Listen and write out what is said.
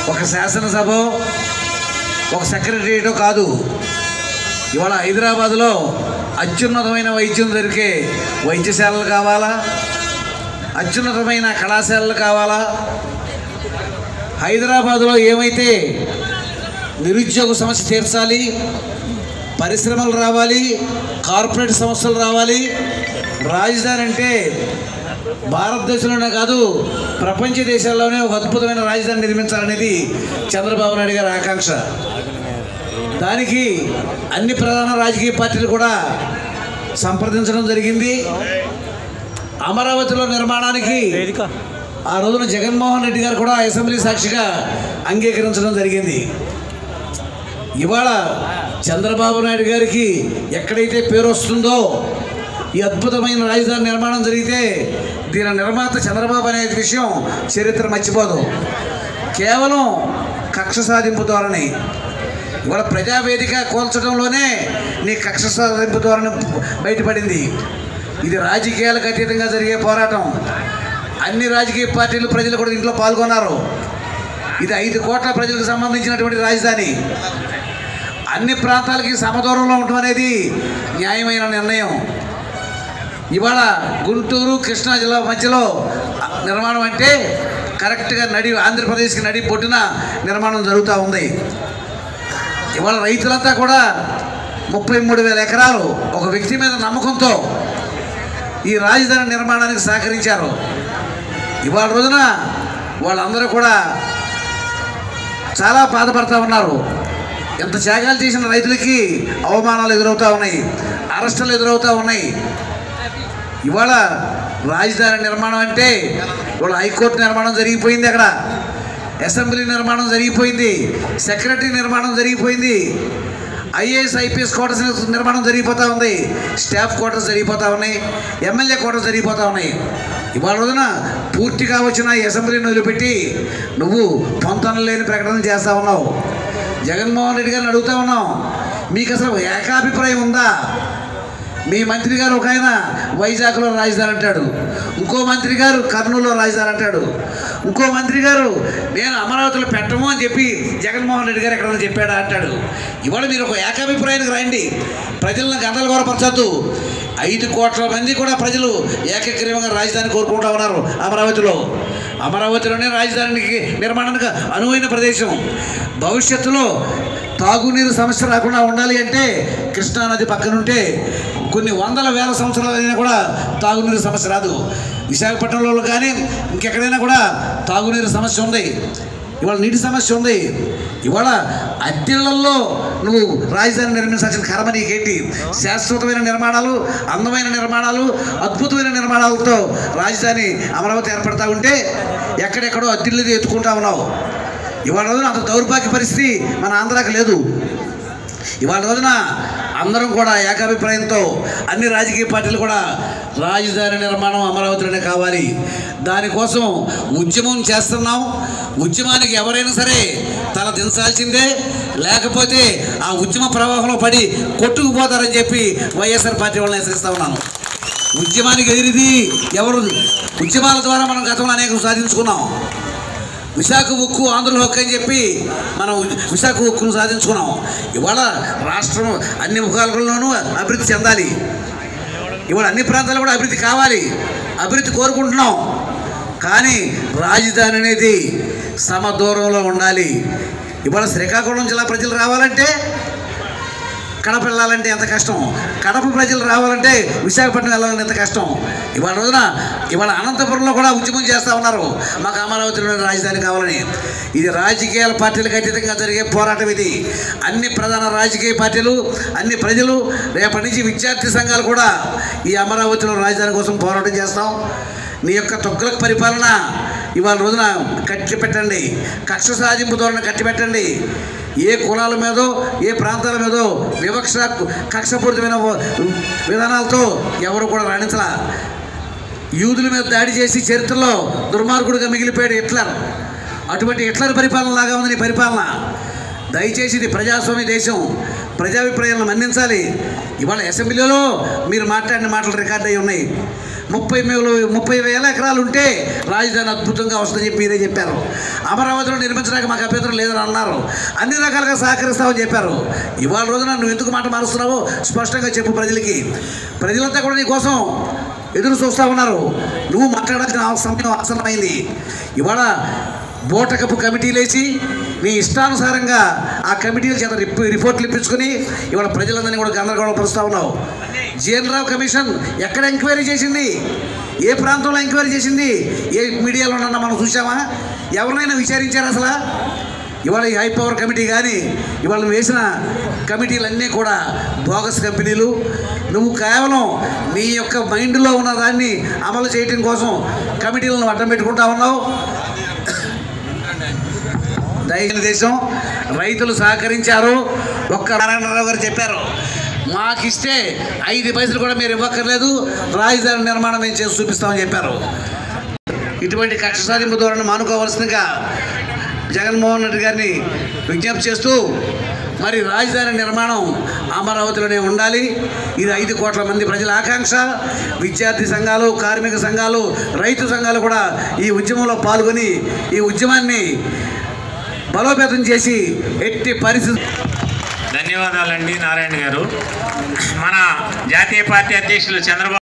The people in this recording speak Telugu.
ఒక శాసనసభ ఒక సెక్రటరియటో కాదు ఇవాళ హైదరాబాదులో అత్యున్నతమైన వైద్యం దొరికే వైద్యశాలలు కావాలా అత్యున్నతమైన కళాశాలలు కావాలా హైదరాబాదులో ఏమైతే నిరుద్యోగ సమస్య తీర్చాలి పరిశ్రమలు రావాలి కార్పొరేట్ సంస్థలు రావాలి రాజధాని అంటే భారతదేశంలోనే కాదు ప్రపంచ దేశాల్లోనే ఒక అద్భుతమైన రాజధాని నిర్మించాలనేది చంద్రబాబు నాయుడు గారి ఆకాంక్ష దానికి అన్ని ప్రధాన రాజకీయ పార్టీలు కూడా సంప్రదించడం జరిగింది అమరావతిలో నిర్మాణానికి ఆ రోజున జగన్మోహన్ రెడ్డి గారు కూడా అసెంబ్లీ సాక్షిగా అంగీకరించడం జరిగింది ఇవాళ చంద్రబాబు నాయుడు గారికి ఎక్కడైతే పేరు వస్తుందో ఈ అద్భుతమైన రాజధాని నిర్మాణం జరిగితే దీని నిర్మాత చంద్రబాబు అనే విషయం చరిత్ర మర్చిపోదు కేవలం కక్ష సాధింపు ధోరణి ఇవాళ ప్రజావేదిక కూల్చడంలోనే నీ కక్ష సాధింపు ధోరణి బయటపడింది ఇది రాజకీయాలకు అతీతంగా జరిగే పోరాటం అన్ని రాజకీయ పార్టీలు ప్రజలు కూడా ఇంట్లో పాల్గొన్నారు ఇది ఐదు కోట్ల ప్రజలకు సంబంధించినటువంటి రాజధాని అన్ని ప్రాంతాలకి సమదూరంలో ఉండటం అనేది న్యాయమైన నిర్ణయం ఇవాళ గుంటూరు కృష్ణా జిల్లా మధ్యలో నిర్మాణం అంటే కరెక్ట్గా నడి ఆంధ్రప్రదేశ్కి నడి పొట్టున నిర్మాణం జరుగుతూ ఉంది ఇవాళ రైతులంతా కూడా ముప్పై మూడు వేల ఎకరాలు ఒక వ్యక్తి మీద నమ్మకంతో ఈ రాజధాని నిర్మాణానికి సహకరించారు ఇవాళ రోజున వాళ్ళందరూ కూడా చాలా బాధపడతా ఉన్నారు ఎంత త్యాగాలు చేసిన రైతులకి అవమానాలు ఎదురవుతూ ఉన్నాయి అరెస్టులు ఎదురవుతూ ఉన్నాయి ఇవాళ రాజధాని నిర్మాణం అంటే ఇవాళ హైకోర్టు నిర్మాణం జరిగిపోయింది అక్కడ అసెంబ్లీ నిర్మాణం జరిగిపోయింది సెక్రటరీ నిర్మాణం జరిగిపోయింది ఐఏఎస్ ఐపీఎస్ క్వార్టర్స్ నిర్మాణం జరిగిపోతూ ఉంది స్టాఫ్ క్వార్టర్స్ జరిగిపోతూ ఉన్నాయి ఎమ్మెల్యే క్వార్టర్స్ జరిగిపోతూ ఉన్నాయి ఇవాళ రోజున పూర్తిగా వచ్చిన ఈ అసెంబ్లీని వదిలిపెట్టి నువ్వు పొంతన లేని ప్రకటన చేస్తూ ఉన్నావు జగన్మోహన్ రెడ్డి గారిని అడుగుతా ఉన్నాం మీకు అసలు ఏకాభిప్రాయం ఉందా మీ మంత్రి గారు ఒక ఆయన వైజాగ్లో రాజధాని అంటాడు ఇంకో మంత్రి గారు కర్నూలులో రాజధాని అంటాడు ఇంకో మంత్రి గారు నేను అమరావతిలో పెట్టము అని చెప్పి జగన్మోహన్ రెడ్డి గారు ఎక్కడైనా చెప్పాడా అంటాడు ఇవాళ మీరు ఒక ఏకాభిప్రాయానికి రండి ప్రజలను గంటలు కోరపరచద్దు ఐదు కోట్ల మంది కూడా ప్రజలు ఏకగ్రీవంగా రాజధాని కోరుకుంటా ఉన్నారు అమరావతిలో అమరావతిలోనే రాజధానికి నిర్మాణానికి అనువైన ప్రదేశం భవిష్యత్తులో తాగునీరు సమస్య రాకుండా ఉండాలి అంటే కృష్ణానది పక్కనుంటే కొన్ని వందల వేల సంవత్సరాలైనా కూడా తాగునీరు సమస్య రాదు విశాఖపట్నంలో కానీ ఇంకెక్కడైనా కూడా తాగునీరు సమస్య ఉంది ఇవాళ నీటి సమస్య ఉంది ఇవాళ అద్దెళ్లలో నువ్వు రాజధాని నిర్మించాల్సిన కర్మ నీకేంటి శాశ్వతమైన నిర్మాణాలు అందమైన నిర్మాణాలు అద్భుతమైన నిర్మాణాలతో రాజధాని అమరావతి ఏర్పడతా ఉంటే ఎక్కడెక్కడో అద్దెళ్ళు ఎత్తుకుంటా ఉన్నావు ఇవాళ రోజున అంత దౌర్భాగ్య పరిస్థితి మన ఆంధ్రాకి లేదు ఇవాళ రోజున అందరం కూడా ఏకాభిప్రాయంతో అన్ని రాజకీయ పార్టీలు కూడా రాజధాని నిర్మాణం అమరావతిలోనే కావాలి దానికోసం ఉద్యమం చేస్తున్నాం ఉద్యమానికి ఎవరైనా సరే తల దించాల్సిందే లేకపోతే ఆ ఉద్యమ ప్రవాహంలో పడి కొట్టుకుపోతారని చెప్పి వైఎస్ఆర్ పార్టీ వాళ్ళని హెచ్చరిస్తా ఉన్నాను ఉద్యమానికి ఎదిరిది ఎవరు ఉద్యమాల ద్వారా మనం గతంలో అనేక సాధించుకున్నాం విశాఖ ఉక్కు ఆంధ్రుల హక్కు అని చెప్పి మనం విశాఖ ఉక్కును సాధించుకున్నాం ఇవాళ రాష్ట్రం అన్ని ముఖాలలోనూ అభివృద్ధి చెందాలి ఇవాళ అన్ని ప్రాంతాలు కూడా అభివృద్ధి కావాలి అభివృద్ధి కోరుకుంటున్నాం కానీ రాజధాని అనేది సమ దూరంలో ఉండాలి ఇవాళ శ్రీకాకుళం జిల్లా ప్రజలు రావాలంటే కడప వెళ్ళాలంటే ఎంత కష్టం కడప ప్రజలు రావాలంటే విశాఖపట్నం వెళ్ళాలంటే ఎంత కష్టం ఇవాళ రోజున ఇవాళ అనంతపురంలో కూడా ఉద్యమం చేస్తూ ఉన్నారు మాకు అమరావతిలో రాజధాని కావాలని ఇది రాజకీయాల పార్టీలకు అతీతంగా జరిగే పోరాటం ఇది అన్ని ప్రధాన రాజకీయ పార్టీలు అన్ని ప్రజలు రేపటి నుంచి విద్యార్థి సంఘాలు కూడా ఈ అమరావతిలో రాజధాని కోసం పోరాటం చేస్తాం నీ యొక్క తొక్కులకు పరిపాలన ఇవాళ రోజున కట్టి పెట్టండి కక్ష సాధింపు ధోరణి కట్టి పెట్టండి ఏ కులాల మీదో ఏ ప్రాంతాల మీదో వివక్ష కక్షపూరితమైన విధానాలతో ఎవరు కూడా రాణించలా యూదుల మీద దాడి చేసి చరిత్రలో దుర్మార్గుడిగా మిగిలిపోయాడు హిట్లర్ అటువంటి హిట్లర్ పరిపాలన లాగా ఉంది నీ పరిపాలన దయచేసి ఇది ప్రజాస్వామ్య దేశం ప్రజాభిప్రాయాలను మన్నించాలి ఇవాళ అసెంబ్లీలో మీరు మాట్లాడిన మాటలు రికార్డ్ అయి ఉన్నాయి ముప్పై వేలు ముప్పై వేల ఎకరాలు ఉంటే రాజధాని అద్భుతంగా వస్తుందని చెప్పి మీరే చెప్పారు అమరావతిలో నిర్మించడానికి మాకు అభ్యంతరం లేదని అన్నారు అన్ని రకాలుగా సహకరిస్తామని చెప్పారు ఇవాళ రోజున నువ్వు ఎందుకు మాట మారుస్తున్నావో స్పష్టంగా చెప్పు ప్రజలకి ప్రజలంతా కూడా నీ కోసం ఎదురు చూస్తూ ఉన్నారు నువ్వు మాట్లాడాల్సిన సమయం అవసరమైంది ఇవాళ బోటకపు కమిటీలు వేసి నీ ఇష్టానుసారంగా ఆ కమిటీల చేత రిప్ రిపోర్ట్లు ఇప్పించుకొని ఇవాళ ప్రజలందరినీ కూడా గందరగోళం పరుస్తూ ఉన్నావు జీఎన్ రావు కమిషన్ ఎక్కడ ఎంక్వైరీ చేసింది ఏ ప్రాంతంలో ఎంక్వైరీ చేసింది ఏ మీడియాలో ఉన్నా మనం చూసామా ఎవరినైనా విచారించారు అసలు ఇవాళ ఈ హై పవర్ కమిటీ కానీ ఇవాళ నువ్వు వేసిన కమిటీలన్నీ కూడా బోగస్ కంపెనీలు నువ్వు కేవలం నీ యొక్క మైండ్లో ఉన్న దాన్ని అమలు చేయటం కోసం కమిటీలను అడ్డం పెట్టుకుంటా ఉన్నావు దయచేసి దేశం రైతులు సహకరించారు ఒక్క నారాయణరావు గారు చెప్పారు మాకిస్తే ఐదు పైసలు కూడా మీరు ఇవ్వక్కర్లేదు రాజధాని నిర్మాణం మేము చేసి చూపిస్తామని చెప్పారు ఇటువంటి కక్ష సాధింపు ధోరణి మానుకోవాల్సిందిగా జగన్మోహన్ రెడ్డి గారిని విజ్ఞప్తి చేస్తూ మరి రాజధాని నిర్మాణం అమరావతిలోనే ఉండాలి ఇది ఐదు కోట్ల మంది ప్రజల ఆకాంక్ష విద్యార్థి సంఘాలు కార్మిక సంఘాలు రైతు సంఘాలు కూడా ఈ ఉద్యమంలో పాల్గొని ఈ ఉద్యమాన్ని బలోపేతం చేసి ఎట్టి పరిస్థితి ధన్యవాదాలండి నారాయణ గారు మన జాతీయ పార్టీ అధ్యక్షులు చంద్రబాబు